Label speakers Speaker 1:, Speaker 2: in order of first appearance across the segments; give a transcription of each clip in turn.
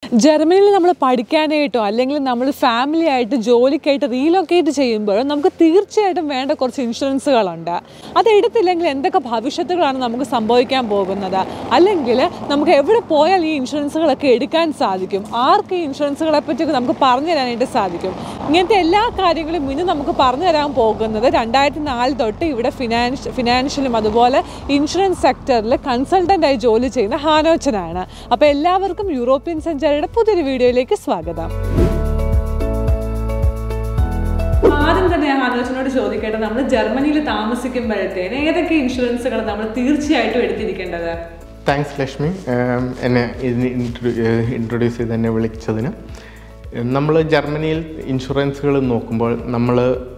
Speaker 1: ജർമ്മനിയിൽ നമ്മൾ പഠിക്കാനായിട്ടോ അല്ലെങ്കിൽ നമ്മൾ ഫാമിലി ആയിട്ട് ജോലിക്കായിട്ട് റീലൊക്കേറ്റ് ചെയ്യുമ്പോൾ നമുക്ക് തീർച്ചയായിട്ടും വേണ്ട കുറച്ച് ഇൻഷുറൻസുകളുണ്ട് അത് എടുത്തില്ലെങ്കിൽ എന്തൊക്കെ ഭവിഷ്യത്തുകളാണ് നമുക്ക് സംഭവിക്കാൻ പോകുന്നത് അല്ലെങ്കിൽ നമുക്ക് എവിടെ പോയാൽ ഈ ഇൻഷുറൻസുകളൊക്കെ എടുക്കാൻ സാധിക്കും ആർക്ക് ഈ ഇൻഷുറൻസുകളെ പറ്റിയൊക്കെ നമുക്ക് പറഞ്ഞു തരാനായിട്ട് സാധിക്കും ഇങ്ങനത്തെ എല്ലാ കാര്യങ്ങളും ഇന്ന് നമുക്ക് പറഞ്ഞു തരാൻ പോകുന്നത് രണ്ടായിരത്തി നാല് തൊട്ട് ഇവിടെ ഫിനാൻഷ് ഫിനാൻഷ്യലും അതുപോലെ ഇൻഷുറൻസ് സെക്ടറിൽ കൺസൾട്ടൻ്റായി ജോലി ചെയ്യുന്ന ഹാനോച്ചനാണ് അപ്പോൾ എല്ലാവർക്കും യൂറോപ്യൻ സഞ്ചാരിയുടെ പുതിയൊരു വീഡിയോയിലേക്ക് സ്വാഗതം ആദ്യം തന്നെ ഹാനോച്ചനോട് ചോദിക്കട്ടെ നമ്മൾ ജർമ്മനിയിൽ താമസിക്കുമ്പോഴത്തേന് ഏതൊക്കെ ഇൻഷുറൻസുകൾ നമ്മൾ തീർച്ചയായിട്ടും എടുത്തിരിക്കേണ്ടത്
Speaker 2: താങ്ക്സ് ലക്ഷ്മി ഏം, എന്നെ ഇതിന് ഇൻട്രൊഡ്യൂസ് ചെയ്ത് എന്നെ വിളിച്ചതിന് നമ്മൾ ജർമ്മനിയിൽ ഇൻഷുറൻസുകൾ നോക്കുമ്പോൾ നമ്മൾ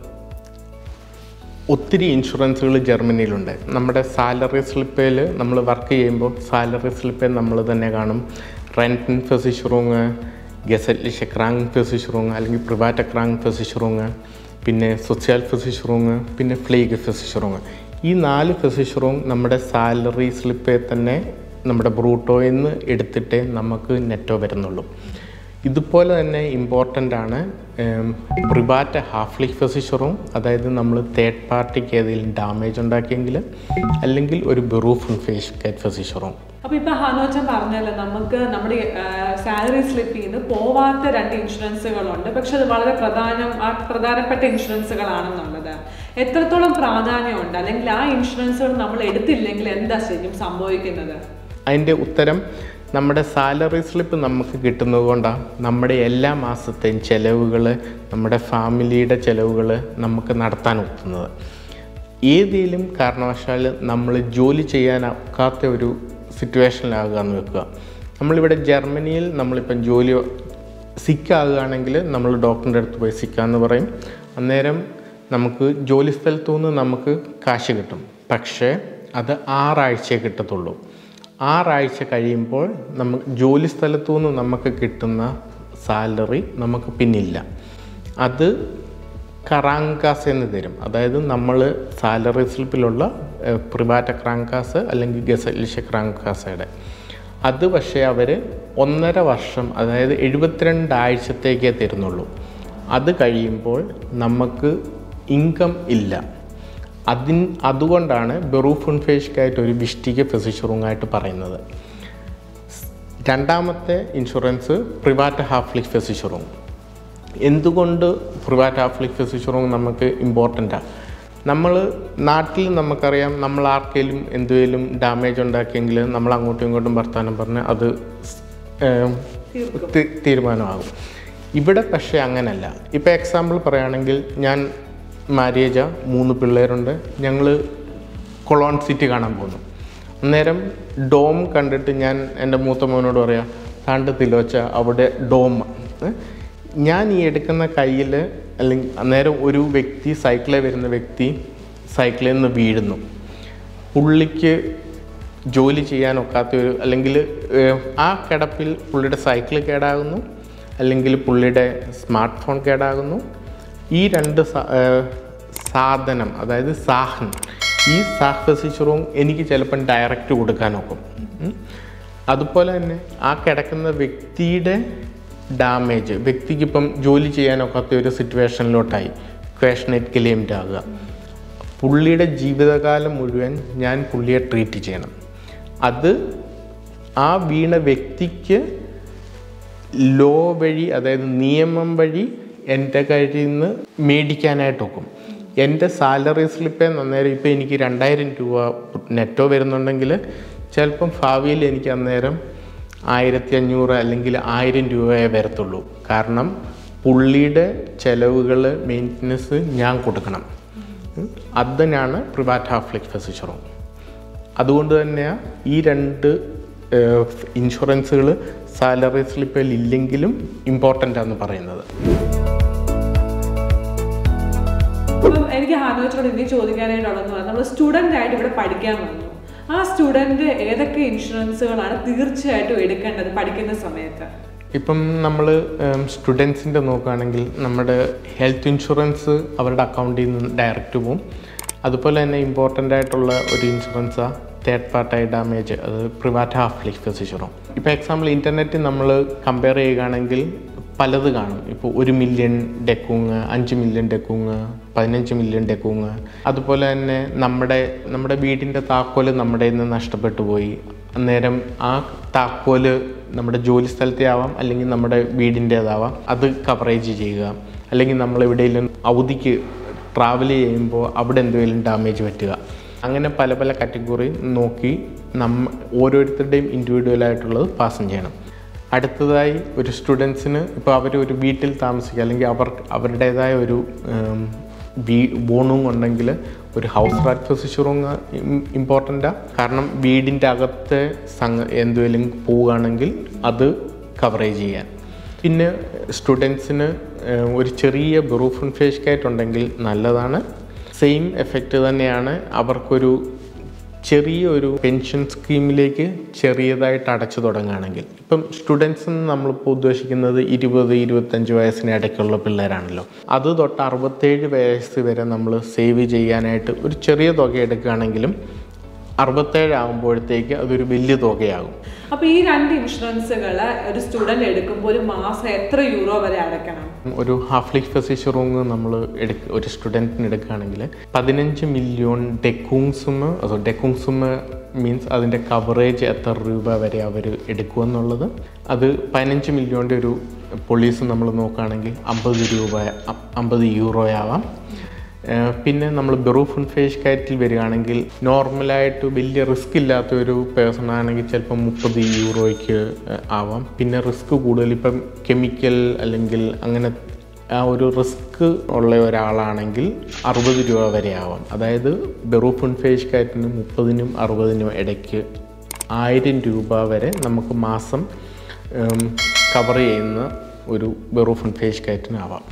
Speaker 2: ഒത്തിരി ഇൻഷുറൻസുകൾ ജർമ്മനിയിലുണ്ട് നമ്മുടെ സാലറി സ്ലിപ്പിൽ നമ്മൾ വർക്ക് ചെയ്യുമ്പോൾ സാലറി സ്ലിപ്പിൽ നമ്മൾ തന്നെ കാണും റെൻറ്റൻ ഫെസിഷറൂങ് ഗസറ്റ്ലിഷെ ക്രാങ് ഫെസിഷറൂങ് അല്ലെങ്കിൽ പ്രിവാറ്റ ക്രാങ് ഫെസിഷറൂങ് പിന്നെ സോഷ്യൽ ഫെസിഷറൂങ് പിന്നെ ഫ്ലീഗ് ഫെസിഷറൂങ് ഈ നാല് ഫെസിഷറൂങ് നമ്മുടെ സാലറി സ്ലിപ്പിൽ തന്നെ നമ്മുടെ ബ്രൂട്ടോയിൽ നിന്ന് എടുത്തിട്ടേ നമുക്ക് നെറ്റോ വരുന്നുള്ളൂ ഇതുപോലെ തന്നെ ഇമ്പോർട്ടൻ്റ് ആണ് പ്രിവാറ്റ ഹാഫ്ലിക് ഫെസിഷറും അതായത് നമ്മൾ തേർഡ് പാർട്ടിക്ക് ഏതെങ്കിലും ഡാമേജ് ഉണ്ടാക്കിയെങ്കിൽ അല്ലെങ്കിൽ ഒരു ബെറൂഫും ഫേസ് കൈറ്റ് ഫെസിഷറും
Speaker 1: അപ്പൊ ഇപ്പൊ ഹാനോച്ചൻ പറഞ്ഞല്ലോ നമുക്ക് നമ്മുടെ സാലറി സ്ലിപ്പിൽ നിന്ന് പോവാത്ത രണ്ട് ഇൻഷുറൻസുകളുണ്ട് പക്ഷെ അത് വളരെ പ്രധാനം ആ പ്രധാനപ്പെട്ട ഇൻഷുറൻസുകളാണെന്നുള്ളത് എത്രത്തോളം പ്രാധാന്യമുണ്ട് അല്ലെങ്കിൽ ആ ഇൻഷുറൻസുകൾ നമ്മൾ എടുത്തില്ലെങ്കിൽ എന്താ ശരിക്കും സംഭവിക്കുന്നത്
Speaker 2: അതിൻ്റെ ഉത്തരം നമ്മുടെ സാലറി സ്ലിപ്പ് നമുക്ക് കിട്ടുന്നത് കൊണ്ടാണ് നമ്മുടെ എല്ലാ മാസത്തെയും ചിലവുകൾ നമ്മുടെ ഫാമിലിയുടെ ചിലവുകൾ നമുക്ക് നടത്താൻ ഒക്കുന്നത് ഏതെങ്കിലും കാരണവശാൽ നമ്മൾ ജോലി ചെയ്യാനൊക്കാത്ത ഒരു സിറ്റുവേഷനിലാകുക എന്ന് വെക്കുക നമ്മളിവിടെ ജർമ്മനിയിൽ നമ്മളിപ്പം ജോലി സിക്കാകുകയാണെങ്കിൽ നമ്മൾ ഡോക്ടറിൻ്റെ അടുത്ത് പോയി സിക്കാന്ന് പറയും അന്നേരം നമുക്ക് ജോലി സ്ഥലത്തു നിന്ന് നമുക്ക് കാശ് കിട്ടും പക്ഷേ അത് ആറാഴ്ചയെ കിട്ടത്തുള്ളൂ ആറാഴ്ച കഴിയുമ്പോൾ നമുക്ക് ജോലി സ്ഥലത്തു നിന്ന് നമുക്ക് കിട്ടുന്ന സാലറി നമുക്ക് പിന്നില്ല അത് കറാങ്കാസ് എന്ന് തരും അതായത് നമ്മൾ സാലറി സ്ലിപ്പിലുള്ള പ്രിവാറ്റ ക്രാങ്കാസ് അല്ലെങ്കിൽ ഗസലിഷ ക്രാങ്കാസയുടെ അത് പക്ഷേ അവർ ഒന്നര വർഷം അതായത് എഴുപത്തിരണ്ട് ആഴ്ചത്തേക്കേ തരുന്നുള്ളൂ അത് കഴിയുമ്പോൾ നമുക്ക് ഇൻകം ഇല്ല അതിൻ അതുകൊണ്ടാണ് ബെറൂഫുൺ ഫേഷ്ക്കായിട്ട് ഒരു വിഷ്ടിക ഫെസിഷറുങ്ങായിട്ട് പറയുന്നത് രണ്ടാമത്തെ ഇൻഷുറൻസ് പ്രിവാറ്റ ഹാഫ്ലിക് ഫെസിഷറും എന്തുകൊണ്ട് പ്രിവാറ്റ് ഹാഫ്ലിക് ഫെസിഷറും നമുക്ക് ഇമ്പോർട്ടൻ്റാണ് നമ്മൾ നാട്ടിൽ നമുക്കറിയാം നമ്മൾ ആർക്കെങ്കിലും എന്തെങ്കിലും ഡാമേജ് ഉണ്ടാക്കിയെങ്കിൽ നമ്മൾ അങ്ങോട്ടും ഇങ്ങോട്ടും വർത്തമാനം പറഞ്ഞ് അത് ഏം, തി- തീരുമാനമാകും ഇവിടെ പക്ഷേ അങ്ങനല്ല ഇപ്പോൾ എക്സാമ്പിൾ പറയുകയാണെങ്കിൽ ഞാൻ മാരേജ മൂന്ന് പിള്ളേരുണ്ട് ഞങ്ങൾ കൊളോൺ സിറ്റി കാണാൻ പോകുന്നു അന്നേരം ഡോം കണ്ടിട്ട് ഞാൻ എൻ്റെ മൂത്ത മോനോട് പറയാം താണ്ട് തിലോച്ച അവിടെ ഡോം ഏ? ഞാൻ ഈ എടുക്കുന്ന കയ്യിൽ അല്ലെങ്കിൽ അന്നേരം ഒരു വ്യക്തി സൈക്കിളിൽ വരുന്ന വ്യക്തി സൈക്കിളിൽ നിന്ന് വീഴുന്നു പുള്ളിക്ക് ജോലി ചെയ്യാനൊക്കാത്ത ഒരു അല്ലെങ്കിൽ ഏഹ്, ആ കിടപ്പിൽ പുള്ളിയുടെ സൈക്കിൾ കേടാകുന്നു അല്ലെങ്കിൽ പുള്ളിയുടെ സ്മാർട്ട് ഫോൺ കേടാകുന്നു ഈ രണ്ട് സ- ഏഹ്, സാധനം അതായത് സാഹൻ ഈ സാഹ് ഫെസിച്ചറും എനിക്ക് ചിലപ്പം ഡയറക്റ്റ് കൊടുക്കാനൊക്കും ഉം. അതുപോലെ തന്നെ ആ കിടക്കുന്ന വ്യക്തിയുടെ ഡാമേജ് വ്യക്തിക്ക് ഇപ്പം ജോലി ചെയ്യാനൊക്കാത്ത ഒരു സിറ്റുവേഷനിലോട്ടായി ക്വേഷനേറ്റ് ക്ലെയിംഡ് ആകുക പുള്ളിയുടെ ജീവിതകാലം മുഴുവൻ ഞാൻ പുള്ളിയെ ട്രീറ്റ് ചെയ്യണം അത് ആ വീണ വ്യക്തിക്ക് ലോ വഴി അതായത് നിയമം വഴി എൻ്റെ കയ്യിൽ നിന്ന് മേടിക്കാനായിട്ട് ഒക്കും എൻ്റെ സാലറി സ്ലിപ്പേ അന്നേരം ഇപ്പോൾ എനിക്ക് രണ്ടായിരം രൂപ നെറ്റോ വരുന്നുണ്ടെങ്കിൽ ചിലപ്പം ഭാവിയിൽ എനിക്ക് അന്നേരം ആയിരത്തി അഞ്ഞൂറ് അല്ലെങ്കിൽ ആയിരം രൂപയെ വരത്തുള്ളൂ കാരണം പുള്ളിയുടെ ചിലവുകൾ മെയിൻ്റനൻസ് ഞാൻ കൊടുക്കണം ഉം. അതിനാണ് പ്രിവാറ്റ് ഹാഫ്ലിക് ഫെസിച്ചറും അതുകൊണ്ട് തന്നെയാണ് ഈ രണ്ട് ഇൻഷുറൻസുകൾ സാലറി സ്ലിപ്പിൽ ഇല്ലെങ്കിലും ഇമ്പോർട്ടൻ്റ് ആണെന്ന് പറയുന്നത്
Speaker 1: അപ്പം എനിക്ക് ഹാനോച്ചോട് ഇനി ചോദിക്കാനായിട്ടുള്ളതെന്ന് പറഞ്ഞാൽ നമ്മൾ സ്റ്റുഡൻ്റ് ആയിട്ട് ഇവിടെ പഠിക്കാൻ വന്നു ആ സ്റ്റുഡൻറ്റ് ഏതൊക്കെ ഇൻഷുറൻസുകളാണ് തീർച്ചയായിട്ടും എടുക്കേണ്ടത് പഠിക്കുന്ന സമയത്ത്
Speaker 2: ഇപ്പം നമ്മൾ സ്റ്റുഡൻസിൻ്റെ നോക്കുകയാണെങ്കിൽ നമ്മുടെ ഹെൽത്ത് ഇൻഷുറൻസ് അവരുടെ അക്കൗണ്ടിൽ നിന്ന് ഡയറക്റ്റ് പോകും അതുപോലെ തന്നെ ഇമ്പോർട്ടൻ്റ് ആയിട്ടുള്ള ഒരു ഇൻഷുറൻസാണ് തേർഡ് പാർട്ടായി ഡാമേജ് അത് പ്രിവാറ്റ് ഹാഫ് ലൈഫ് ഫെസിഷറും ഇപ്പോൾ എക്സാമ്പിൾ ഇൻ്റർനെറ്റ് നമ്മൾ കമ്പയർ ചെയ്യുകയാണെങ്കിൽ പലത് കാണും ഇപ്പോൾ ഒരു മില്യൺ ഡെക്കുങ് അഞ്ച് മില്യൺ ഡെക്കുങ് പതിനഞ്ച് മില്യൺ ഡെക്കുങ് അതുപോലെ തന്നെ നമ്മുടെ നമ്മുടെ വീടിൻ്റെ താക്കോല് നമ്മുടെ നിന്ന് നഷ്ടപ്പെട്ടു പോയി അന്നേരം ആ താക്കോല് നമ്മുടെ ജോലി സ്ഥലത്തെ ആവാം അല്ലെങ്കിൽ നമ്മുടെ വീടിൻ്റേതാവാം അത് കവറേജ് ചെയ്യുക അല്ലെങ്കിൽ നമ്മൾ എവിടെയെങ്കിലും അവധിക്ക് ട്രാവൽ ചെയ്യുമ്പോൾ അവിടെ എന്തെങ്കിലും ഡാമേജ് പറ്റുക അങ്ങനെ പല പല കാറ്റഗറി നോക്കി നമ്മ ഓരോരുത്തരുടെയും ഇൻഡിവിജ്വൽ ആയിട്ടുള്ളത് പാസം ചെയ്യണം അടുത്തതായി ഒരു സ്റ്റുഡൻസിന് ഇപ്പോൾ അവർ ഒരു വീട്ടിൽ താമസിക്കുക അല്ലെങ്കിൽ അവർ അവരുടേതായ ഒരു ഉം, വീ ബോണും ഉണ്ടെങ്കിൽ ഒരു ഹൗസ് റാറ്റ് ഫെസിഷറുങ് ഇമ്പോർട്ടൻ്റാണ് കാരണം വീടിൻ്റെ അകത്തെ സംഘ എന്തെങ്കിലും പോവുകയാണെങ്കിൽ അത് കവറേജ് ചെയ്യാൻ പിന്നെ സ്റ്റുഡൻസിന് ഒരു ചെറിയ ബ്രൂഫൺ ഫേസ് കാറ്റ് ഉണ്ടെങ്കിൽ നല്ലതാണ് സെയിം എഫക്റ്റ് തന്നെയാണ് അവർക്കൊരു ചെറിയൊരു പെൻഷൻ സ്കീമിലേക്ക് ചെറിയതായിട്ട് അടച്ചു തുടങ്ങുകയാണെങ്കിൽ ഇപ്പം സ്റ്റുഡൻസ് നമ്മളിപ്പോൾ ഉദ്ദേശിക്കുന്നത് ഇരുപത് ഇരുപത്തഞ്ച് വയസ്സിന് ഇടയ്ക്കുള്ള പിള്ളേരാണല്ലോ അത് തൊട്ട് അറുപത്തേഴ് വയസ്സ് വരെ നമ്മൾ സേവ് ചെയ്യാനായിട്ട് ഒരു ചെറിയ തുക എടുക്കുകയാണെങ്കിലും അറുപത്തേഴ് ആകുമ്പോഴത്തേക്ക് അതൊരു വലിയ തുകയാകും
Speaker 1: അപ്പൊ ഈ രണ്ട് ഇൻഷുറൻസുകൾ ഒരു സ്റ്റുഡന്റ് എടുക്കുമ്പോൾ ഒരു മാസം എത്ര യൂറോ വരെ അടയ്ക്കണം
Speaker 2: ഒരു ഹാഫ് ലൈഫ് ഫെസിഷറൂങ് നമ്മൾ എടുക്ക ഒരു സ്റ്റുഡൻറ്റിന് എടുക്കുകയാണെങ്കിൽ പതിനഞ്ച് മില്യൺ ഡെക്കൂങ്സും അതോ ഡെക്കൂങ്സും മീൻസ് അതിൻ്റെ കവറേജ് എത്ര രൂപ വരെ അവർ എടുക്കുമെന്നുള്ളത് അത് പതിനഞ്ച് മില്യണിൻ്റെ ഒരു പോളീസ് നമ്മൾ നോക്കുകയാണെങ്കിൽ അമ്പത് രൂപ അ- അമ്പത് യൂറോയാവാം ഏഹ് പിന്നെ നമ്മൾ ബെറൂഫൺ ഫേസ് കാറ്റിൽ വരികയാണെങ്കിൽ നോർമലായിട്ട് വലിയ റിസ്ക് ഇല്ലാത്ത ഒരു പേഴ്സൺ ആണെങ്കിൽ ചിലപ്പം മുപ്പത് യൂറോയ്ക്ക് ഏഹ് ആവാം പിന്നെ റിസ്ക് കൂടുതൽ ഇപ്പം കെമിക്കൽ അല്ലെങ്കിൽ അങ്ങനെ ആ ഒരു റിസ്ക് ഉള്ള ഒരാളാണെങ്കിൽ അറുപത് രൂപ വരെ ആവാം അതായത് ബെറൂഫൺ ഫേസ് കാറ്റിന് മുപ്പതിനും അറുപതിനും ഇടയ്ക്ക് ആയിരം രൂപ വരെ നമുക്ക് മാസം കവർ ചെയ്യുന്ന ഒരു ബെറൂഫൺ ഫേസ് കാറ്റിനാവാം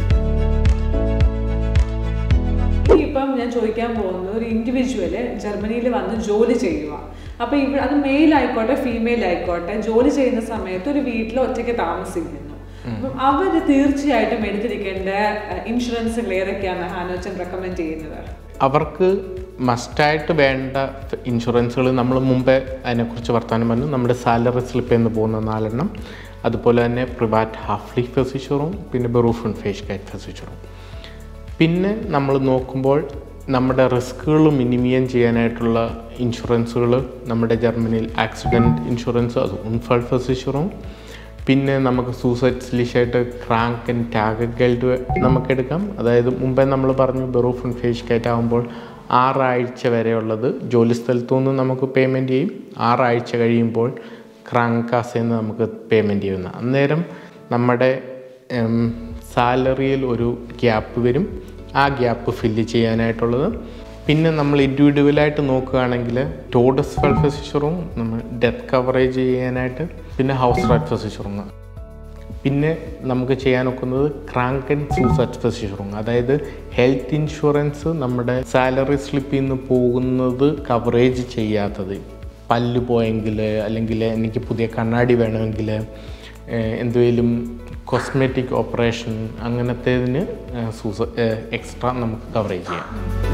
Speaker 1: ഇപ്പം ഞാൻ ചോദിക്കാൻ പോകുന്നത് ഒരു ഇൻഡിവിജ്വല് ജർമ്മനിയിൽ വന്ന് ജോലി ചെയ്യുക അപ്പൊ ഇവിടെ അത് മെയിൽ ആയിക്കോട്ടെ ഫീമെയിൽ ആയിക്കോട്ടെ ജോലി ചെയ്യുന്ന സമയത്ത് ഒരു വീട്ടിൽ ഒറ്റയ്ക്ക് താമസിക്കുന്നു അപ്പം അവര് തീർച്ചയായിട്ടും എടുത്തിരിക്കേണ്ട ഇൻഷുറൻസുകൾ ഏതൊക്കെയാണ് ഹാനോച്ചൻ റെക്കമെൻഡ് ചെയ്യുന്നത്
Speaker 2: അവർക്ക് മസ്റ്റായിട്ട് വേണ്ട ഇൻഷുറൻസുകൾ നമ്മൾ മുമ്പേ അതിനെക്കുറിച്ച് വർത്തമാനം പറഞ്ഞു നമ്മുടെ സാലറി സ്ലിപ്പിൽ നിന്ന് പോകുന്ന നാലെണ്ണം അതുപോലെ തന്നെ പ്രിവാറ്റ് ഹാഫ് ലീഫ് ഫെസിഷറും പിന്നെ ബെറൂഫൺ ഫേസ് കാറ്റ് ഫെസിഷറും പിന്നെ നമ്മൾ നോക്കുമ്പോൾ നമ്മുടെ റിസ്കുകൾ മിനിമൈൻ ചെയ്യാനായിട്ടുള്ള ഇൻഷുറൻസുകൾ നമ്മുടെ ജർമ്മനിയിൽ ആക്സിഡൻറ്റ് ഇൻഷുറൻസ് അത് ഉൺഫാൾ ഫെസിഷറും പിന്നെ നമുക്ക് സൂസൈഡ് സ്ലിഷായിട്ട് ക്രാങ്ക് ആൻഡ് ടാഗ് ഗൈഡ് നമുക്ക് എടുക്കാം അതായത് മുമ്പേ നമ്മൾ പറഞ്ഞു ബെറൂഫൺ ഫേസ് കാറ്റ് ആകുമ്പോൾ ആറാഴ്ച വരെയുള്ളത് ജോലി സ്ഥലത്തു നിന്ന് നമുക്ക് പേയ്മെൻറ്റ് ചെയ്യും ആറാഴ്ച കഴിയുമ്പോൾ ക്രാങ്ക് കാസയിൽ നിന്ന് നമുക്ക് പേയ്മെൻറ്റ് ചെയ്യുന്ന അന്നേരം നമ്മുടെ സാലറിയിൽ ഒരു ഗ്യാപ്പ് വരും ആ ഗ്യാപ്പ് ഫില്ല് ചെയ്യാനായിട്ടുള്ളത് പിന്നെ നമ്മൾ ഇൻഡിവിജ്വലായിട്ട് നോക്കുകയാണെങ്കിൽ ടോഡസ് ഫൾ ഫെസിഷറും നമ്മൾ ഡെത്ത് കവറേജ് ചെയ്യാനായിട്ട് പിന്നെ ഹൗസ് റാറ്റ് ഫെസിഷറും പിന്നെ നമുക്ക് ചെയ്യാൻ ഒക്കുന്നത് ക്രാങ്ക് ആൻഡ് സൂസൈഡ് ഫെസിഷറും അതായത് ഹെൽത്ത് ഇൻഷുറൻസ് നമ്മുടെ സാലറി സ്ലിപ്പിൽ നിന്ന് പോകുന്നത് കവറേജ് ചെയ്യാത്തത് പല്ല് പോയെങ്കിൽ അല്ലെങ്കിൽ എനിക്ക് പുതിയ കണ്ണാടി വേണമെങ്കിൽ എന്തെങ്കിലും കോസ്മെറ്റിക് ഓപ്പറേഷൻ അങ്ങനത്തേതിന് സൂസ എക്സ്ട്രാ നമുക്ക് കവറേജ് ചെയ്യാം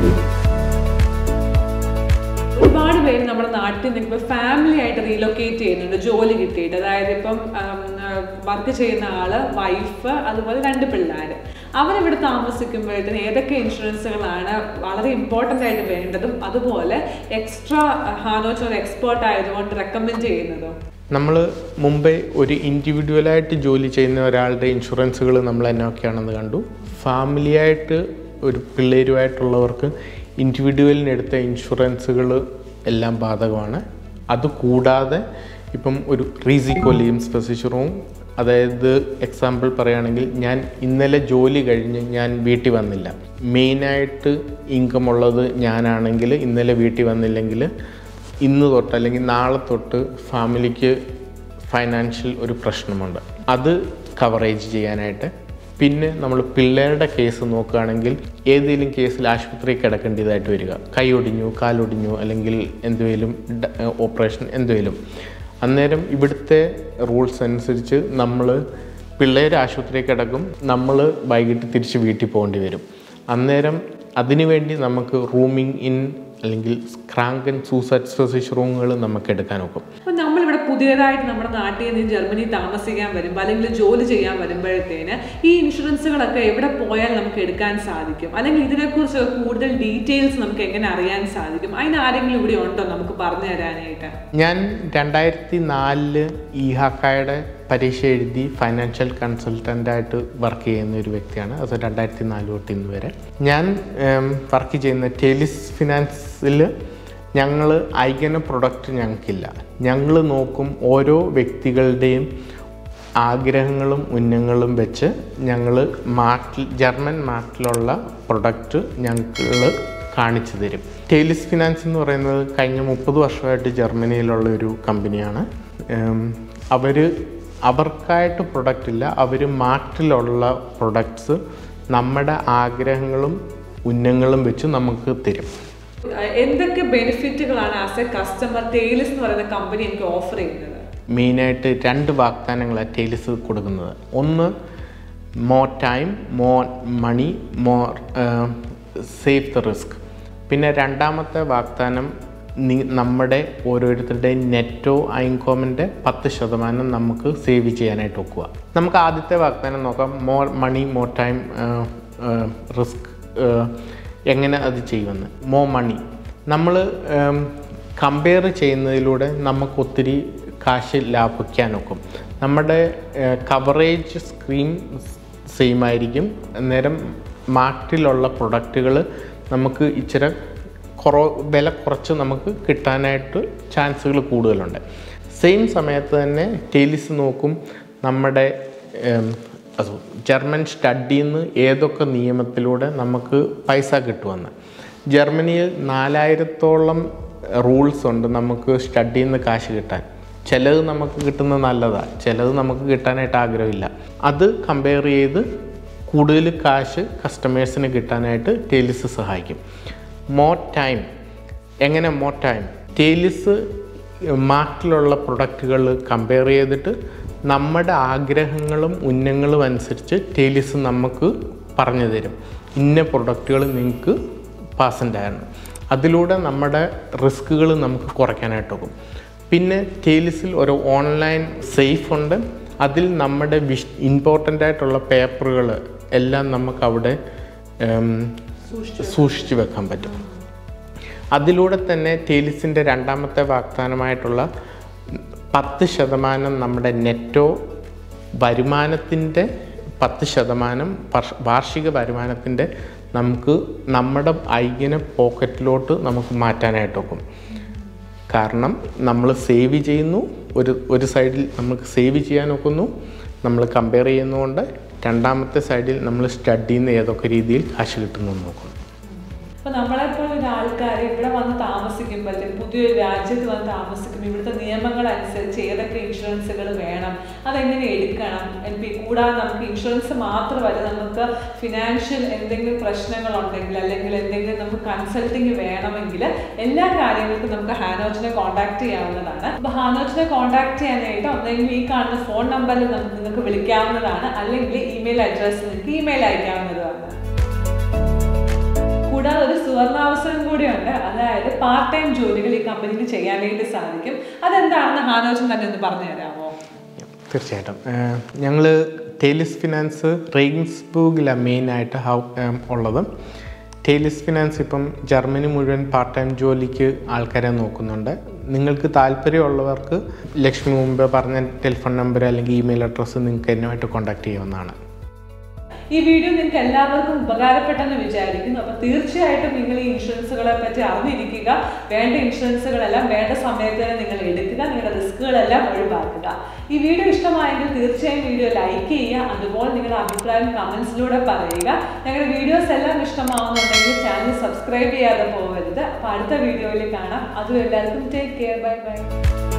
Speaker 1: ഒരുപാട് പേര് നമ്മുടെ നാട്ടിൽ നിൽക്കുമ്പോൾ ഫാമിലി ആയിട്ട് റീലൊക്കേറ്റ് ചെയ്യുന്നുണ്ട് ജോലി കിട്ടിയിട്ട് അതായത് ഇപ്പം വർക്ക് ചെയ്യുന്ന ആള് വൈഫ് അതുപോലെ രണ്ട് പിള്ളേർ അവരിവിടെ താമസിക്കുമ്പോഴത്തേന് ഏതൊക്കെ ഇൻഷുറൻസുകളാണ് വളരെ ഇമ്പോർട്ടൻ്റ് ആയിട്ട് വേണ്ടതും അതുപോലെ എക്സ്ട്രാ ഹാനോച്ച് ഒരു എക്സ്പേർട്ട് ആയതുകൊണ്ട് റെക്കമെൻഡ് ചെയ്യുന്നതും
Speaker 2: നമ്മൾ മുമ്പേ ഒരു ഇൻഡിവിജ്വലായിട്ട് ജോലി ചെയ്യുന്ന ഒരാളുടെ ഇൻഷുറൻസുകൾ നമ്മൾ എന്നൊക്കെയാണെന്ന് കണ്ടു ഫാമിലിയായിട്ട് ഒരു പിള്ളേരുമായിട്ടുള്ളവർക്ക് ഇൻഡിവിജ്വലിന് എടുത്ത ഇൻഷുറൻസുകൾ എല്ലാം ബാധകമാണ് അതുകൂടാതെ ഇപ്പം ഒരു റീസിക്കോലിയും സ്പെസിഷറും അതായത് എക്സാമ്പിൾ പറയുകയാണെങ്കിൽ ഞാൻ ഇന്നലെ ജോലി കഴിഞ്ഞ് ഞാൻ വീട്ടിൽ വന്നില്ല മെയിനായിട്ട് ഇൻകം ഉള്ളത് ഞാനാണെങ്കിൽ ഇന്നലെ വീട്ടിൽ വന്നില്ലെങ്കിൽ ഇന്ന് തൊട്ട് അല്ലെങ്കിൽ നാളെ തൊട്ട് ഫാമിലിക്ക് ഫൈനാൻഷ്യൽ ഒരു പ്രശ്നമുണ്ട് അത് കവറേജ് ചെയ്യാനായിട്ട് പിന്നെ നമ്മൾ പിള്ളേരുടെ കേസ് നോക്കുകയാണെങ്കിൽ ഏതെങ്കിലും കേസിൽ ആശുപത്രി കിടക്കേണ്ടതായിട്ട് വരിക കൈ ഒടിഞ്ഞു കാലൊടിഞ്ഞു അല്ലെങ്കിൽ എന്തെങ്കിലും ഓപ്പറേഷൻ എന്തെങ്കിലും അന്നേരം ഇവിടുത്തെ റൂൾസ് അനുസരിച്ച് നമ്മൾ പിള്ളേർ ആശുപത്രി കിടക്കും നമ്മൾ വൈകിട്ട് തിരിച്ച് വീട്ടിൽ പോകേണ്ടി വരും അന്നേരം അതിനുവേണ്ടി നമുക്ക് റൂമിങ് ഇൻ അല്ലെങ്കിൽ ക്രാങ്കൻ സൂസൈഡ് ഫിസിഷറൂമുകൾ നമുക്ക് എടുക്കാൻ ഒക്കും
Speaker 1: അപ്പം നമ്മളിവിടെ പുതിയതായിട്ട് നമ്മുടെ നാട്ടിൽ നിന്ന് ജർമ്മനി താമസിക്കാൻ വരുമ്പോൾ അല്ലെങ്കിൽ ജോലി ചെയ്യാൻ വരുമ്പോഴത്തേന് ഈ ഇൻഷുറൻസുകളൊക്കെ എവിടെ പോയാൽ നമുക്ക് എടുക്കാൻ സാധിക്കും അല്ലെങ്കിൽ ഇതിനെക്കുറിച്ച് കൂടുതൽ ഡീറ്റെയിൽസ് നമുക്ക് എങ്ങനെ അറിയാൻ സാധിക്കും അതിന് ആരെങ്കിലും ഇവിടെ ഉണ്ടോ നമുക്ക് പറഞ്ഞു തരാനായിട്ട്
Speaker 2: ഞാൻ രണ്ടായിരത്തി നാലില് ഇഹാക്കായുടെ പരീക്ഷ എഴുതി ഫൈനാൻഷ്യൽ കൺസൾട്ടൻ്റായിട്ട് വർക്ക് ചെയ്യുന്ന ഒരു വ്യക്തിയാണ് അത് രണ്ടായിരത്തി നാല് തൊട്ട് ഇന്ന് വരെ ഞാൻ വർക്ക് ചെയ്യുന്ന ടെലിസ് ഫിനാൻസിൽ ഞങ്ങൾ ഐകന പ്രൊഡക്റ്റ് ഞങ്ങൾക്കില്ല ഞങ്ങൾ നോക്കും ഓരോ വ്യക്തികളുടെയും ആഗ്രഹങ്ങളും ഉന്നങ്ങളും വെച്ച് ഞങ്ങൾ മാർട്ടിൽ ജർമ്മൻ മാർട്ടിലുള്ള പ്രൊഡക്റ്റ് ഞങ്ങൾ കാണിച്ചു തരും ടെലിസ് ഫിനാൻസ് എന്ന് പറയുന്നത് കഴിഞ്ഞ മുപ്പത് വർഷമായിട്ട് ജർമ്മനിയിലുള്ള ഒരു കമ്പനിയാണ് അവർ അവർക്കായിട്ട് പ്രൊഡക്റ്റ് ഇല്ല അവർ മാർട്ടിലുള്ള പ്രൊഡക്ട്സ് നമ്മുടെ ആഗ്രഹങ്ങളും ഉന്നങ്ങളും വെച്ച് നമുക്ക് തരും
Speaker 1: എന്തൊക്കെ ബെനിഫിറ്റുകളാണ് ആസ് എ കസ്റ്റമർ തേലിസ് എന്ന് പറയുന്ന കമ്പനി എനിക്ക് ഓഫർ ചെയ്യുന്നത്
Speaker 2: മെയിനായിട്ട് രണ്ട് വാഗ്ദാനങ്ങളാണ് ടെയിൽസ് കൊടുക്കുന്നത് ഒന്ന് more time more money more safe the risk പിന്നെ രണ്ടാമത്തെ വാഗ്ദാനം നി നമ്മുടെ ഓരോരുത്തരുടെയും നെറ്റോ ഇൻകോമിൻ്റെ പത്ത് ശതമാനം നമുക്ക് സേവ് ചെയ്യാനായിട്ട് ഒക്കുക നമുക്ക് ആദ്യത്തെ വാഗ്ദാനം നോക്കാം more money more time risk എങ്ങനെ അത് ചെയ്യുമെന്ന് മോർ മണി നമ്മൾ കമ്പയർ ചെയ്യുന്നതിലൂടെ നമുക്ക് ഒത്തിരി കാശ് ലാഭിക്കാനൊക്കും നമ്മുടെ കവറേജ് സ്ക്രീം സെയിം ആയിരിക്കും അന്നേരം മാർക്കറ്റിലുള്ള പ്രൊഡക്റ്റുകൾ നമുക്ക് ഇച്ചിരി കുറ വില കുറച്ച് നമുക്ക് കിട്ടാനായിട്ട് ചാൻസുകൾ കൂടുതലുണ്ട് സെയിം സമയത്ത് തന്നെ ടെലിസ് നോക്കും നമ്മുടെ ഉം, അത് ജർമ്മൻ സ്റ്റഡിയിൽ നിന്ന് ഏതൊക്കെ നിയമത്തിലൂടെ നമുക്ക് പൈസ കിട്ടുമെന്ന് ജർമ്മനിയിൽ നാലായിരത്തോളം റൂൾസ് ഉണ്ട് നമുക്ക് സ്റ്റഡിയിൽ നിന്ന് കാശ് കിട്ടാൻ ചിലത് നമുക്ക് കിട്ടുന്നത് നല്ലതാണ് ചിലത് നമുക്ക് കിട്ടാനായിട്ട് ആഗ്രഹമില്ല അത് കമ്പയർ ചെയ്ത് കൂടുതൽ കാശ് കസ്റ്റമേഴ്സിന് കിട്ടാനായിട്ട് ടെലിസ് സഹായിക്കും മോർ ടൈം എങ്ങനെ മോർ ടൈം ടെലിസ് മാർക്കറ്റിലുള്ള പ്രൊഡക്റ്റുകൾ കമ്പയർ ചെയ്തിട്ട് നമ്മുടെ ആഗ്രഹങ്ങളും ഉന്നങ്ങളും അനുസരിച്ച് ടെലിസ് നമുക്ക് പറഞ്ഞു തരും ഇന്ന പ്രൊഡക്റ്റുകൾ നിങ്ങൾക്ക് പാസൻ്റ് ആണ് അതിലൂടെ നമ്മുടെ റിസ്കുകൾ നമുക്ക് കുറയ്ക്കാനായിട്ടൊക്കും പിന്നെ ടെലിസിൽ ഒരു ഓൺലൈൻ സേഫ് ഉണ്ട് അതിൽ നമ്മുടെ വിഷ് ഇമ്പോർട്ടൻ്റ് ആയിട്ടുള്ള പേപ്പറുകൾ എല്ലാം നമുക്ക് അവിടെ ഉം, സൂക്ഷിച്ചു വെക്കാൻ പറ്റും അതിലൂടെ തന്നെ ടെലിസിൻ്റെ രണ്ടാമത്തെ വാഗ്ദാനമായിട്ടുള്ള പത്ത് ശതമാനം നമ്മുടെ നെറ്റോ വരുമാനത്തിൻ്റെ പത്ത് ശതമാനം വർഷ- വാർഷിക വരുമാനത്തിൻ്റെ നമുക്ക് നമ്മുടെ ഐകിനെ പോക്കറ്റിലോട്ട് നമുക്ക് മാറ്റാനായിട്ടൊക്കും കാരണം നമ്മൾ സേവ് ചെയ്യുന്നു ഒരു ഒരു സൈഡിൽ നമുക്ക് സേവ് ചെയ്യാൻ ഒക്കുന്നു നമ്മൾ കമ്പയർ ചെയ്യുന്നതുകൊണ്ട് രണ്ടാമത്തെ സൈഡിൽ നമ്മൾ സ്റ്റഡിയിൽ നിന്ന് ഏതൊക്കെ രീതിയിൽ കാശ് കിട്ടുന്നു എന്ന് നോക്കുന്നു
Speaker 1: അപ്പൊ നമ്മളെപ്പോലുള്ള ആൾക്കാർ ഇവിടെ വന്ന് താമസിക്കുമ്പോഴത്തേക്ക് പുതിയൊരു രാജ്യത്ത് വന്ന് താമസിക്കുമ്പോൾ ഇവിടുത്തെ നിയമങ്ങൾ അനുസരിച്ച് ഏതൊക്കെ ഇൻഷുറൻസുകൾ വേണം അതെങ്ങനെ എടുക്കണം പി കൂടാതെ നമുക്ക് ഇൻഷുറൻസ് മാത്രമല്ല നമുക്ക് ഫിനാൻഷ്യൽ എന്തെങ്കിലും പ്രശ്നങ്ങൾ ഉണ്ടെങ്കിൽ അല്ലെങ്കിൽ എന്തെങ്കിലും നമുക്ക് കൺസൾട്ടിങ് വേണമെങ്കിൽ എല്ലാ കാര്യങ്ങൾക്കും നമുക്ക് ഹാനോച്ചിനെ കോൺടാക്ട് ചെയ്യാവുന്നതാണ് അപ്പൊ ഹാനോച്ചിനെ കോൺടാക്ട് ചെയ്യാനായിട്ട് ഒന്നെങ്കിൽ ഈ കാണുന്ന ഫോൺ നമ്പറിൽ നമുക്ക് നിങ്ങൾക്ക് വിളിക്കാവുന്നതാണ് അല്ലെങ്കിൽ ഇമെയിൽ അഡ്രസ്സ് നിങ്ങൾക്ക് ഇമെയിൽ അയക്കാവുന്നതാണ് കൂടാതെ ഒരു സുവർണാവസരം കൂടിയുണ്ട് അതായത് പാർട്ട് ടൈം ജോലികൾ ഈ കമ്പനിക്ക് ചെയ്യാനായിട്ട് സാധിക്കും അതെന്താണെന്ന് ഹാനോജൻ തന്നെ ഒന്ന് പറഞ്ഞു തരാമോ
Speaker 2: തീർച്ചയായിട്ടും ഞങ്ങൾ ടെലിസ് ഫിനാൻസ് റെയിൻസ്ബൂഗിലാണ് മെയിനായിട്ട് ഹൗ ഏം, ഉള്ളത് ടെലിസ് ഫിനാൻസ് ഇപ്പം ജർമ്മനി മുഴുവൻ പാർട്ട് ടൈം ജോലിക്ക് ആൾക്കാരെ നോക്കുന്നുണ്ട് നിങ്ങൾക്ക് താല്പര്യമുള്ളവർക്ക് ലക്ഷ്മി മുമ്പ് പറഞ്ഞ ടെലിഫോൺ നമ്പർ അല്ലെങ്കിൽ ഇമെയിൽ അഡ്രസ്സ് നിങ്ങൾക്ക് എന്നുമായിട്ട് കോൺടാക്ട് ചെയ്യാവുന്നതാണ്
Speaker 1: ഈ വീഡിയോ നിങ്ങൾക്ക് എല്ലാവർക്കും ഉപകാരപ്പെട്ടെന്ന് വിചാരിക്കുന്നു അപ്പോൾ തീർച്ചയായിട്ടും നിങ്ങൾ ഈ ഇൻഷുറൻസുകളെ പറ്റി അറിഞ്ഞിരിക്കുക വേണ്ട ഇൻഷുറൻസുകളെല്ലാം വേണ്ട സമയത്ത് തന്നെ നിങ്ങൾ എടുക്കുക നിങ്ങളുടെ റിസ്കുകളെല്ലാം ഒഴിവാക്കുക ഈ വീഡിയോ ഇഷ്ടമായെങ്കിൽ തീർച്ചയായും വീഡിയോ ലൈക്ക് ചെയ്യുക അതുപോലെ നിങ്ങളുടെ അഭിപ്രായം കമൻസിലൂടെ പറയുക ഞങ്ങളുടെ വീഡിയോസ് എല്ലാം ഇഷ്ടമാവുന്നുണ്ടെങ്കിൽ ചാനൽ സബ്സ്ക്രൈബ് ചെയ്യാതെ പോകരുത് അപ്പോൾ അടുത്ത വീഡിയോയിൽ കാണാം അതും എല്ലാവർക്കും ടേക്ക് കെയർ ബൈ ബൈ